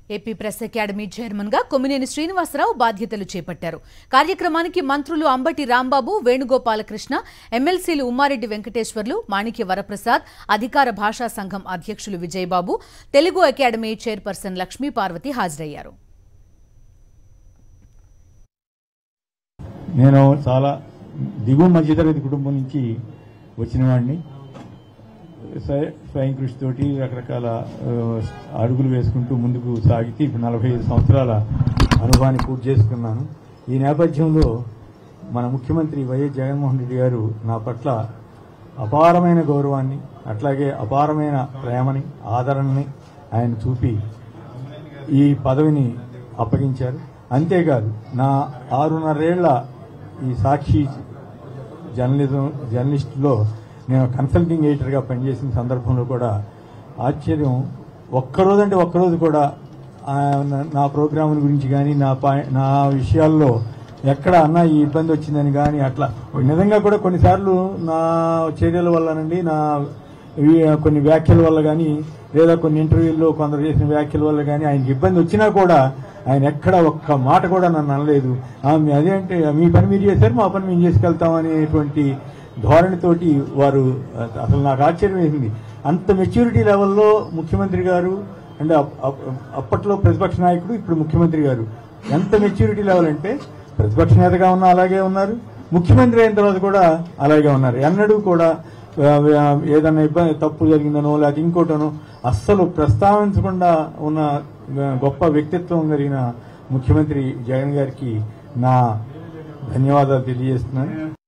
AP press academy chairman గా కొమ్మినేని శ్రీనివాసరావు బాధ్యతలు చేపట్టారు కార్యక్రమానికి మంత్రులు అంబటి రాంబాబు వేణుగోపాలకృష్ణ ఎమ్మెల్సీలు ఉమ్మారెడ్డి వెంకటేశ్వర్లు మాణిక్య వరప్రసాద్ అధికార భాషా సంఘం అధ్యక్షులు విజయబాబు తెలుగు అకాడమీ చైర్పర్సన్ లక్ష్మీ పార్వతి హాజరయ్యారు నేను చాలా దిగువ మధ్యతరగతి కుటుంబం నుంచి వచ్చిన వాడిని స్వయ- స్వయం కృషితోటి రకరకాల ఆ, అడుగులు వేసుకుంటూ ముందుకు సాగితే ఇప్పుడు నలభై ఐదు సంవత్సరాల అనుభవాన్ని పూర్తి చేసుకున్నాను ఈ నేపథ్యంలో మన ముఖ్యమంత్రి వైఎస్ జగన్మోహన్ రెడ్డి గారు నా పట్ల అపారమైన గౌరవాన్ని అట్లాగే అపారమైన ప్రేమని ఆదరణని ఆయన చూపి ఈ పదవిని అప్పగించారు అంతేకాదు నా ఆరున్నరేళ్ల ఈ సాక్షి జర్నలిజం జర్నలిస్టులో నేను కన్సల్టింగ్ ఎడిటర్గా పనిచేసిన సందర్భంలో కూడా ఆశ్చర్యం ఒక్కరోజు అంటే ఒక్కరోజు కూడా ఆ, నా- నా ప్రోగ్రాముల గురించి కానీ నా పా- నా విషయాల్లో ఎక్కడ అన్న ఈ ఇబ్బంది వచ్చిందని కానీ అట్లా నిజంగా కూడా కొన్నిసార్లు నా చర్యల వల్లనండి నా ఇవి కొన్ని వ్యాఖ్యల వల్ల కానీ లేదా కొన్ని ఇంటర్వ్యూల్లో కొందరు చేసిన వ్యాఖ్యల వల్ల కానీ ఆయనకి ఇబ్బంది వచ్చినా కూడా ఆయన ఎక్కడ ఒక్క మాట కూడా నన్ను అనలేదు "ఆ, మీ అదేంటి మీ పని మీరు చేశారు మా పని మేము చేసుకెళ్తాం అనేటువంటి ధోరణితోటి వారు అసలు నాకు ఆశ్చర్యం వేసింది అంత మెచ్యూరిటీ లెవెల్లో ముఖ్యమంత్రి గారు అంటే అప్- అప్- అప్పట్లో ప్రతిపక్ష నాయకుడు ఇప్పుడు ముఖ్యమంత్రి గారు ఎంత మెచ్యూరిటీ లెవెల్ అంటే ప్రతిపక్ష నేతగా ఉన్న అలాగే ఉన్నారు ముఖ్యమంత్రి అయిన తర్వాత కూడా అలాగే ఉన్నారు ఎన్నడూ కూడా ఆ, ఆ, ఏదన్నా ఇబ్బంది తప్పు జరిగిందనో లేకపోతే ఇంకోటనో అస్సలు ప్రస్తావించకుండా ఉన్న ఆ, గొప్ప వ్యక్తిత్వం కలిగిన ముఖ్యమంత్రి జగన్ గారికి నా ధన్యవాదాలు తెలియజేస్తున్నాను